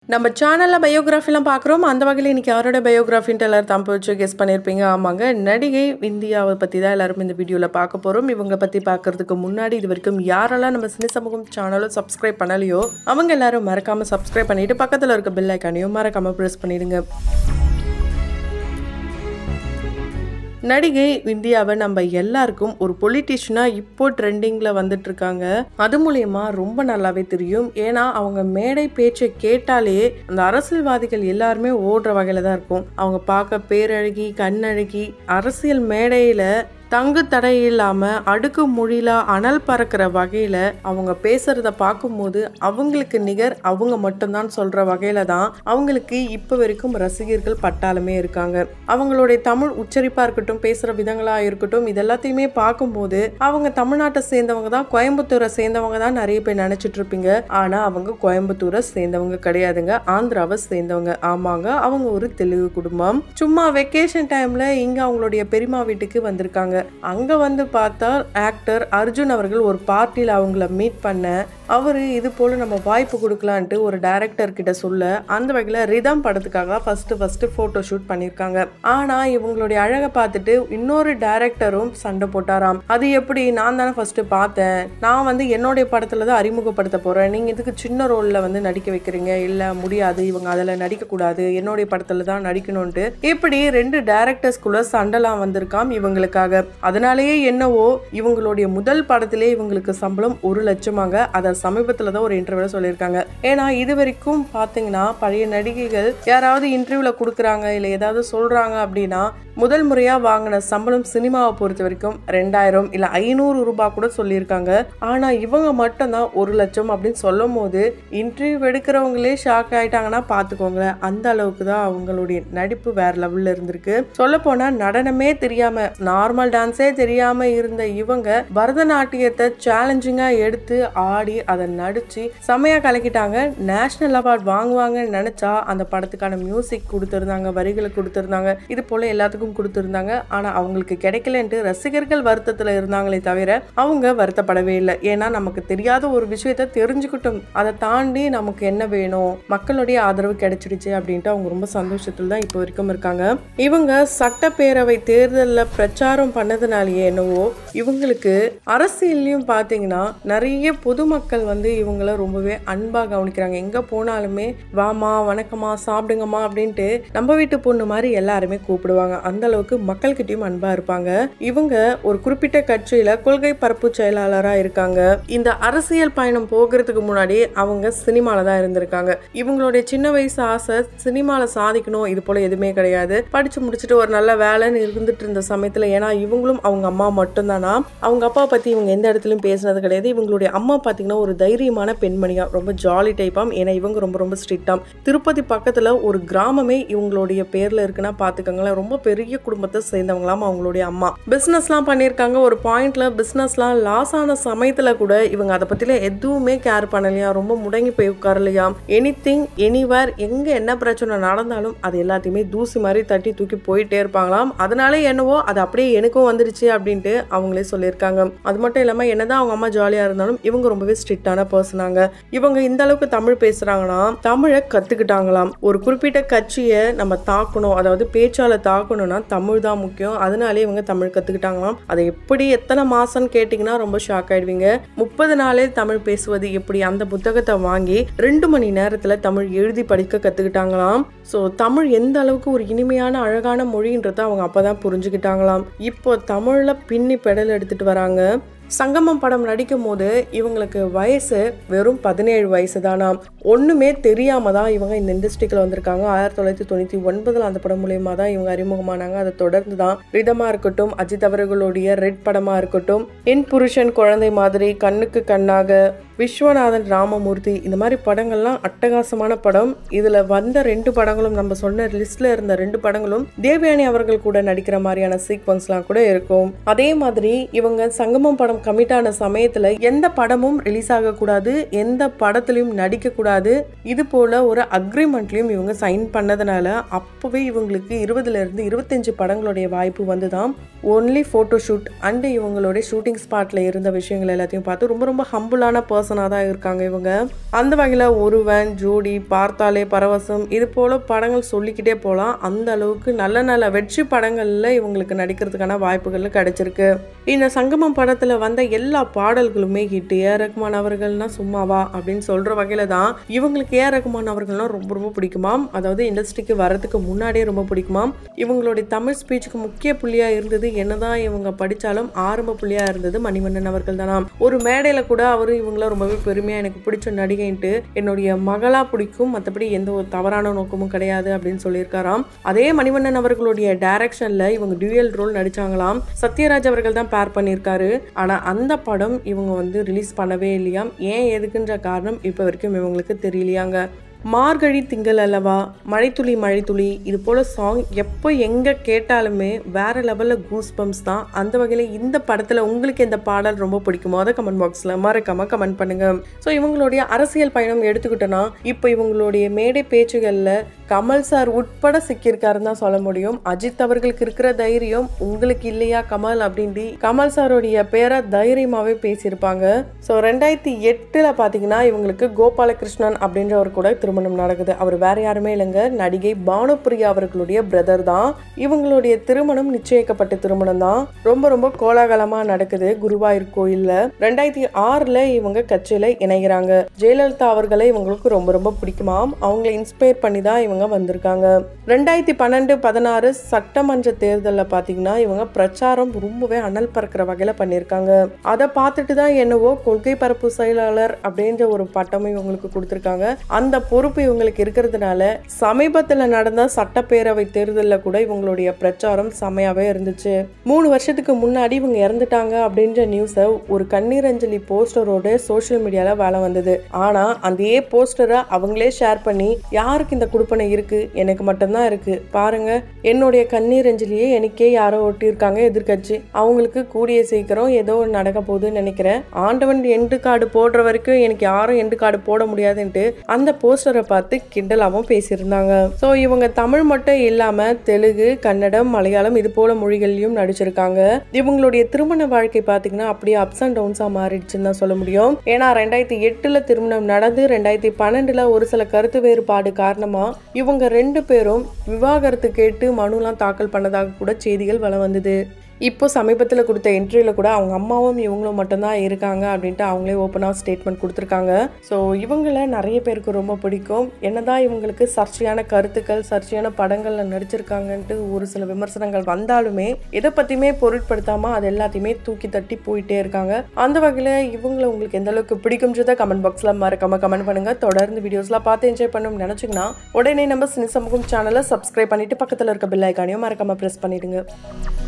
நம்ம சேனலில் பயோகிராஃபிலாம் பார்க்குறோம் அந்த வகையில் இன்றைக்கி யாரோட பயோகிராஃபின்ட்டு எல்லாரும் தம்பு வச்சு கெஸ் பண்ணியிருப்பீங்க ஆமாங்க நடிகை இந்தியாவை பற்றி தான் எல்லாரும் இந்த வீடியோவில் பார்க்க போகிறோம் இவங்க பற்றி பார்க்கறதுக்கு முன்னாடி இது வரைக்கும் யாரெல்லாம் நம்ம சினி சமூகம் சேனலும் சப்ஸ்கிரைப் பண்ணலையோ அவங்க எல்லாரும் மறக்காமல் சப்ஸ்கிரைப் பண்ணிவிட்டு பக்கத்தில் இருக்க பெல் ஐக்கானையும் மறக்காமல் ப்ரெஸ் பண்ணிடுங்க நடிகை இந்தியாவை நம்ம எல்லாருக்கும் ஒரு பொலிட்டிஷியனாக இப்போ ட்ரெண்டிங்கில் வந்துட்டு இருக்காங்க அது மூலயமா ரொம்ப நல்லாவே தெரியும் ஏன்னா அவங்க மேடை பேச்சை கேட்டாலே அந்த அரசியல்வாதிகள் எல்லாருமே ஓடுற வகையில தான் இருக்கும் அவங்க பார்க்க பேரழகி கண்ணழகி அரசியல் மேடையில் தங்கு தடை இல்லாமல் அடுக்கு மொழியில அனல் பறக்கிற வகையில் அவங்க பேசுகிறத பார்க்கும்போது அவங்களுக்கு நிகர் அவங்க மட்டும்தான் சொல்கிற வகையில் தான் அவங்களுக்கு இப்போ வரைக்கும் ரசிகர்கள் பட்டாலுமே இருக்காங்க அவங்களுடைய தமிழ் உச்சரிப்பாக இருக்கட்டும் பேசுகிற விதங்களாக இருக்கட்டும் இது எல்லாத்தையுமே பார்க்கும்போது அவங்க தமிழ்நாட்டை சேர்ந்தவங்க தான் கோயம்புத்தூரை சேர்ந்தவங்க தான் நிறைய பேர் நினச்சிட்டு இருப்பீங்க ஆனால் அவங்க கோயம்புத்தூரை சேர்ந்தவங்க கிடையாதுங்க ஆந்திராவை சேர்ந்தவங்க ஆமாங்க அவங்க ஒரு தெலுங்கு குடும்பம் சும்மா வெக்கேஷன் டைமில் இங்கே அவங்களுடைய பெரியமா வீட்டுக்கு வந்திருக்காங்க அங்கே வந்து பார்த்தா ஆக்டர் அர்ஜுன் அவர்கள் ஒரு பார்ட்டியில் அவங்கள மீட் பண்ண அவர் இது போல் நம்ம வாய்ப்பு கொடுக்கலான்ட்டு ஒரு டைரக்டர் கிட்ட சொல்ல அந்த வகையில் ரிதம் படத்துக்காக ஃபஸ்ட்டு ஃபஸ்ட்டு ஃபோட்டோ ஷூட் பண்ணியிருக்காங்க ஆனால் இவங்களுடைய அழகை பார்த்துட்டு இன்னொரு டைரக்டரும் சண்டை போட்டாராம் அது எப்படி நான் தானே ஃபஸ்ட்டு பார்த்தேன் நான் வந்து என்னுடைய படத்தில் தான் அறிமுகப்படுத்த போகிறேன் நீங்கள் இதுக்கு சின்ன ரோலில் வந்து நடிக்க வைக்கிறீங்க இல்லை முடியாது இவங்க அதில் நடிக்கக்கூடாது என்னுடைய படத்தில் தான் நடிக்கணும்ன்ட்டு இப்படி ரெண்டு டேரக்டர்ஸ்குள்ளே சண்டைலாம் வந்திருக்காம் இவங்களுக்காக அதனாலேயே என்னவோ இவங்களுடைய முதல் படத்திலே இவங்களுக்கு சம்பளம் ஒரு லட்சமாங்க அதை சமீபத்தில் தான் ஒரு இன்டர்வியூல சொல்லியிருக்காங்க ஏன்னா இது வரைக்கும் பார்த்தீங்கன்னா பழைய நடிகைகள் யாராவது இன்டர்வியூவில் கொடுக்குறாங்க இல்லை ஏதாவது சொல்கிறாங்க அப்படின்னா முதல் முறையாக வாங்கின சம்பளம் சினிமாவை பொறுத்த வரைக்கும் ரெண்டாயிரம் இல்லை ஐநூறு ரூபாய் கூட சொல்லியிருக்காங்க ஆனால் இவங்க மட்டும்தான் ஒரு லட்சம் அப்படின்னு சொல்லும் போது இன்டர்வியூ எடுக்கிறவங்களே ஷாக் ஆயிட்டாங்கன்னா பார்த்துக்கோங்களேன் அந்த அளவுக்கு தான் அவங்களுடைய நடிப்பு வேற லெவலில் இருந்திருக்கு சொல்லப்போனால் நடனமே தெரியாமல் நார்மல் டான்ஸே தெரியாமல் இருந்த இவங்க பரதநாட்டியத்தை சேலஞ்சிங்காக எடுத்து ஆடி அதை நடித்து செமையாக கலக்கிட்டாங்க நேஷ்னல் அவார்ட் வாங்குவாங்கன்னு நினச்சா அந்த படத்துக்கான மியூசிக் கொடுத்துருந்தாங்க வரிகளை கொடுத்துருந்தாங்க இது போல் எல்லாத்துக்கும் கொடுத்துருந்தாங்க ஆனால் அவங்களுக்கு கிடைக்கலன்ட்டு ரசிகர்கள் வருத்தத்தில் இருந்தாங்களே தவிர அவங்க வருத்தப்படவே இல்லை ஏன்னா நமக்கு தெரியாத ஒரு விஷயத்த தெரிஞ்சுக்கிட்டோம் அதை தாண்டி நமக்கு என்ன வேணும் மக்களுடைய ஆதரவு கிடைச்சிடுச்சு அப்படின்ட்டு அவங்க ரொம்ப சந்தோஷத்தில் தான் இப்போ வரைக்கும் இருக்காங்க இவங்க சட்டப்பேரவை தேர்தலில் பிரச்சாரம் பண்ணதுனாலேயே என்னவோ இவங்களுக்கு அரசியல்லையும் பார்த்தீங்கன்னா நிறைய பொதுமக்கள் வந்து இவங்கள ரொம்பவே அன்பாக கவனிக்கிறாங்க எங்கே போனாலுமே வாமா வணக்கமா சாப்பிடுங்கம்மா அப்படின்ட்டு நம்ம வீட்டு பொண்ணு மாதிரி எல்லாருமே கூப்பிடுவாங்க அந்த அளவுக்கு மக்கள்கிட்டயும் அன்பாக இருப்பாங்க இவங்க ஒரு குறிப்பிட்ட கட்சியில் கொள்கை பரப்பு செயலாளராக இருக்காங்க இந்த அரசியல் பயணம் போகிறதுக்கு முன்னாடி அவங்க சினிமாவில் தான் இருந்திருக்காங்க இவங்களுடைய சின்ன வயசு ஆசை சினிமாவில் சாதிக்கணும் இது போல் எதுவுமே கிடையாது படித்து முடிச்சுட்டு ஒரு நல்ல வேலைன்னு இருந்துட்டு இருந்த சமயத்தில் ஏன்னா இவங்களும் அவங்க அம்மா மட்டும்தானா அவங்க அப்பா பற்றி இவங்க எந்த இடத்துலையும் பேசினது கிடையாது இவங்களுடைய அம்மா பார்த்தீங்கன்னா ஒரு தைரியமான பெண்மணியா ரொம்ப ஜாலி டைப்பாம் ஏன்னா இவங்க ரொம்ப ரொம்ப ஸ்ட்ரிக்டாம் திருப்பதி பக்கத்தில் ஒரு கிராமமே இவங்களுடைய பேரில் இருக்குன்னா பார்த்துக்கோங்களேன் ரொம்ப பெரிய குடும்பத்தை சேர்ந்தவங்களாம் அவங்களுடைய அம்மா பிஸ்னஸ்லாம் பண்ணியிருக்காங்க ஒரு பாயிண்ட்ல பிஸ்னஸ்லாம் லாஸ் ஆன சமயத்தில் கூட இவங்க அதை பற்றிலாம் எதுவுமே கேர் பண்ணலையா ரொம்ப முடங்கி போய் உட்காரலையாம் எனி திங் எனிவேர் எங்கே என்ன பிரச்சனை நடந்தாலும் அது எல்லாத்தையுமே தூசி மாதிரி தட்டி தூக்கி போயிட்டே இருப்பாங்களாம் அதனால என்னவோ அது அப்படியே எனக்கும் வந்துருச்சு அப்படின்ட்டு அவங்களே சொல்லியிருக்காங்க அது மட்டும் இல்லாமல் என்னதான் அவங்க அம்மா ஜாலியாக இருந்தாலும் இவங்க ரொம்பவே ஸ்ட்ரிக்டான பர்சனாங்க இவங்க இந்த அளவுக்கு தமிழ் பேசுகிறாங்கன்னா தமிழை கற்றுக்கிட்டாங்களாம் ஒரு குறிப்பிட்ட கட்சியை நம்ம தாக்கணும் அதாவது பேச்சால தாக்கணும்னா தமிழ் தான் முக்கியம் அதனாலே இவங்க தமிழ் கற்றுக்கிட்டாங்களாம் அதை எப்படி எத்தனை மாதம்னு கேட்டிங்கன்னா ரொம்ப ஷாக் ஆயிடுவீங்க முப்பது நாளே தமிழ் பேசுவது எப்படி அந்த புத்தகத்தை வாங்கி ரெண்டு மணி நேரத்தில் தமிழ் எழுதி படிக்க கற்றுக்கிட்டாங்களாம் ஸோ தமிழ் எந்த அளவுக்கு ஒரு இனிமையான அழகான மொழின்றதை அவங்க அப்போ தான் புரிஞ்சுக்கிட்டாங்களாம் இப்போ தமிழில் பின்னி பெடல் எடுத்துகிட்டு வராங்க சங்கமம் படம் நடிக்கும் போது இவங்களுக்கு வயசு வெறும் பதினேழு வயசு தானாம் ஒன்றுமே தெரியாமல் தான் இவங்க இந்த இண்டஸ்ட்ரிக்கில் வந்திருக்காங்க ஆயிரத்தி தொள்ளாயிரத்தி தொண்ணூற்றி ஒன்பதில் அந்த படம் மூலயமா தான் இவங்க அறிமுகமானாங்க அதை தொடர்ந்து தான் ரிதமாக இருக்கட்டும் அஜித் அவர்களுடைய ரெட் படமாக இருக்கட்டும் என் புருஷன் குழந்தை மாதிரி கண்ணுக்கு கண்ணாக விஸ்வநாதன் ராமமூர்த்தி இந்த மாதிரி படங்கள்லாம் அட்டகாசமான படம் இதில் வந்த ரெண்டு படங்களும் நம்ம சொன்ன லிஸ்ட்ல இருந்த ரெண்டு படங்களும் தேவயானி அவர்கள் கூட நடிக்கிற மாதிரியான சீக்வன்ஸ்லாம் கூட இருக்கும் அதே மாதிரி இவங்க சங்கமம் படம் கமிட் ஆன சமயத்தில் எந்த படமும் ரிலீஸ் ஆகக்கூடாது எந்த படத்துலையும் நடிக்கக்கூடாது கூடாது இது போல ஒரு அக்ரிமெண்ட்லயும் இவங்க சைன் பண்ணதுனால அப்பவே இவங்களுக்கு இருபதுல இருந்து இருபத்தஞ்சு படங்களுடைய வாய்ப்பு வந்துதான் ஒன்லி ஃபோட்டோ ஷூட் அண்ட் இவங்களுடைய ஷூட்டிங் ஸ்பாட்ல இருந்த விஷயங்கள் எல்லாத்தையும் பார்த்து ரொம்ப ரொம்ப ஹம்புளான பர்சனாக தான் இருக்காங்க இவங்க அந்த வகையில் ஒருவன் ஜோடி பார்த்தாலே பரவசம் இது போல படங்கள் சொல்லிக்கிட்டே போகலாம் அந்த அளவுக்கு நல்ல நல்ல வெற்றி படங்களில் இவங்களுக்கு நடிக்கிறதுக்கான வாய்ப்புகள் கிடைச்சிருக்கு இந்த சங்கமம் படத்தில் வந்த எல்லா பாடல்களுமே ஹிட் ஏ ரகுமான் அவர்கள்னா சும்மாவா அப்படின்னு சொல்கிற வகையில் தான் இவங்களுக்கு ஏ ரகுமான் அவர்கள்னா ரொம்ப ரொம்ப பிடிக்குமாம் அதாவது இண்டஸ்ட்ரிக்கு வரதுக்கு முன்னாடியே ரொம்ப பிடிக்குமாம் இவங்களுடைய தமிழ் ஸ்பீச்சுக்கு முக்கிய புள்ளியாக இருந்தது என்னதான் இவங்க படித்தாலும் ஆரம்ப புள்ளியாக இருந்தது மணிவண்ணன் அவர்கள் தானாம் ஒரு மேடையில் கூட அவர் இவங்கள ரொம்பவே பெருமையாக எனக்கு பிடிச்ச நடிகைன்ட்டு என்னுடைய மகளா பிடிக்கும் மற்றபடி எந்த ஒரு தவறான நோக்கமும் கிடையாது அப்படின்னு சொல்லியிருக்காராம் அதே மணிவண்ணன் அவர்களுடைய டைரக்ஷன்ல இவங்க டியூயல் ரோல் நடிச்சாங்களாம் சத்யராஜ் அவர்கள் தான் பேர் பண்ணியிருக்காரு ஆனா அந்த படம் இவங்க வந்து ரிலீஸ் பண்ணவே இல்லையாம் ஏன் எதுக்குன்ற காரணம் இப்போ வரைக்கும் இவங்களுக்கு தெரியலையாங்க மார்கழி திங்கள் அல்லவா மழைத்துளி மழைத்துளி இது போல சாங் எப்போ எங்கே கேட்டாலுமே வேற லெவலில் கூஸ் பம்ப்ஸ் தான் அந்த வகையில் இந்த படத்தில் உங்களுக்கு எந்த பாடல் ரொம்ப பிடிக்குமோ அதை கமெண்ட் பாக்ஸில் மறக்காம கமெண்ட் பண்ணுங்க ஸோ இவங்களுடைய அரசியல் பயணம் எடுத்துக்கிட்டோன்னா இப்போ இவங்களுடைய மேடை பேச்சுகளில் கமல் சார் உட்பட சிக்கியிருக்காருன்னு தான் சொல்ல முடியும் அஜித் அவர்களுக்கு இருக்கிற தைரியம் உங்களுக்கு இல்லையா கமல் அப்படின்ட்டு கமல் சாருடைய பேரை தைரியமாகவே பேசியிருப்பாங்க ஸோ ரெண்டாயிரத்தி எட்டில் பார்த்தீங்கன்னா இவங்களுக்கு கோபாலகிருஷ்ணன் அப்படின்றவர் கூட திருமணம் நடக்குது அவர் வேற யாருமே இல்லைங்க நடிகை பானுப்பிரியா அவர்களுடைய பிரதர் தான் இவங்களுடைய திருமணம் நிச்சயிக்கப்பட்ட திருமணம் தான் ரொம்ப ரொம்ப கோலாகலமாக நடக்குது குருவாயூர் கோயிலில் ரெண்டாயிரத்தி ஆறில் இவங்க கட்சியில் இணைகிறாங்க ஜெயலலிதா அவர்களை இவங்களுக்கு ரொம்ப ரொம்ப பிடிக்குமாம் அவங்கள இன்ஸ்பயர் பண்ணி தான் இவங்க வந்திருக்காங்க ரெண்டாயிரத்தி பன்னெண்டு பதினாறு சட்டமன்ற தேர்தலில் பார்த்தீங்கன்னா இவங்க பிரச்சாரம் ரொம்பவே அனல் பறக்கிற வகையில் பண்ணியிருக்காங்க அதை பார்த்துட்டு தான் என்னவோ கொள்கை பரப்பு செயலாளர் அப்படின்ற ஒரு பட்டமும் இவங்களுக்கு கொடுத்துருக்காங்க அந்த பொறுப்பு இவங்களுக்கு இருக்கிறதுனால சமீபத்தில் நடந்த சட்டப்பேரவை தேர்தலில் கூட இவங்களுடைய பிரச்சாரம் செமையாவே இருந்துச்சு மூணு வருஷத்துக்கு முன்னாடி இவங்க இறந்துட்டாங்க அப்படின்ற நியூஸை ஒரு கண்ணீர் அஞ்சலி போஸ்டரோட சோஷியல் மீடியாவில் வேலை வந்தது ஆனால் அதே போஸ்டரை அவங்களே ஷேர் பண்ணி யாருக்கு இந்த குடுப்பனை இருக்கு எனக்கு மட்டும்தான் இருக்கு பாருங்க என்னுடைய கண்ணீர் அஞ்சலியை எனக்கே யாரோ ஒட்டியிருக்காங்க எதிர்கட்சி அவங்களுக்கு கூடிய சீக்கிரம் ஏதோ ஒன்று நடக்க போகுதுன்னு நினைக்கிறேன் ஆண்டவன் எண்டு கார்டு போடுற வரைக்கும் எனக்கு யாரும் எண்டு கார்டு போட முடியாதுன்ட்டு அந்த போஸ்டரை பார்த்து கிண்டலாகவும் பேசியிருந்தாங்க ஸோ இவங்க தமிழ் மட்டும் இல்லாம தெலுங்கு கன்னடம் மலையாளம் இது போல மொழிகள்லையும் நடிச்சிருக்காங்க இவங்களுடைய திருமண வாழ்க்கை பார்த்தீங்கன்னா அப்படியே அப்ஸ் அண்ட் டவுன்ஸாக மாறிடுச்சுன்னு தான் சொல்ல முடியும் ஏன்னா ரெண்டாயிரத்தி எட்டுல திருமணம் நடந்து ரெண்டாயிரத்தி பன்னெண்டுல ஒரு சில கருத்து வேறுபாடு காரணமா இவங்க ரெண்டு பேரும் விவாகரத்து கேட்டு மனுலாம் தாக்கல் பண்ணதாக கூட செய்திகள் வளம் வந்தது இப்போ சமீபத்தில் கொடுத்த இன்டர்வியூவில் கூட அவங்க அம்மாவும் இவங்களும் மட்டும்தான் இருக்காங்க அப்படின்ட்டு அவங்களே ஓப்பனாக ஸ்டேட்மெண்ட் கொடுத்துருக்காங்க ஸோ இவங்கள நிறைய பேருக்கு ரொம்ப பிடிக்கும் என்னதான் இவங்களுக்கு சர்ச்சையான கருத்துக்கள் சர்ச்சையான படங்களில் நடிச்சிருக்காங்கன்ட்டு ஒரு சில விமர்சனங்கள் வந்தாலுமே எதை பற்றியுமே பொருட்படுத்தாமல் அது எல்லாத்தையுமே தூக்கி தட்டி போயிட்டே இருக்காங்க அந்த வகையில் இவங்களை உங்களுக்கு எந்த அளவுக்கு பிடிக்கும்ன்றதை கமெண்ட் பாக்ஸில் மறக்காம கமெண்ட் பண்ணுங்கள் தொடர்ந்து வீடியோஸ்லாம் பார்த்து என்ஜாய் பண்ணணும்னு நினச்சிங்கன்னா உடனே நம்ம சினி சமூகம் சேனலை சப்ஸ்கிரைப் பண்ணிட்டு பக்கத்தில் இருக்க பெல் ஐக்கானையும் மறக்காம ப்ரெஸ் பண்ணிடுங்க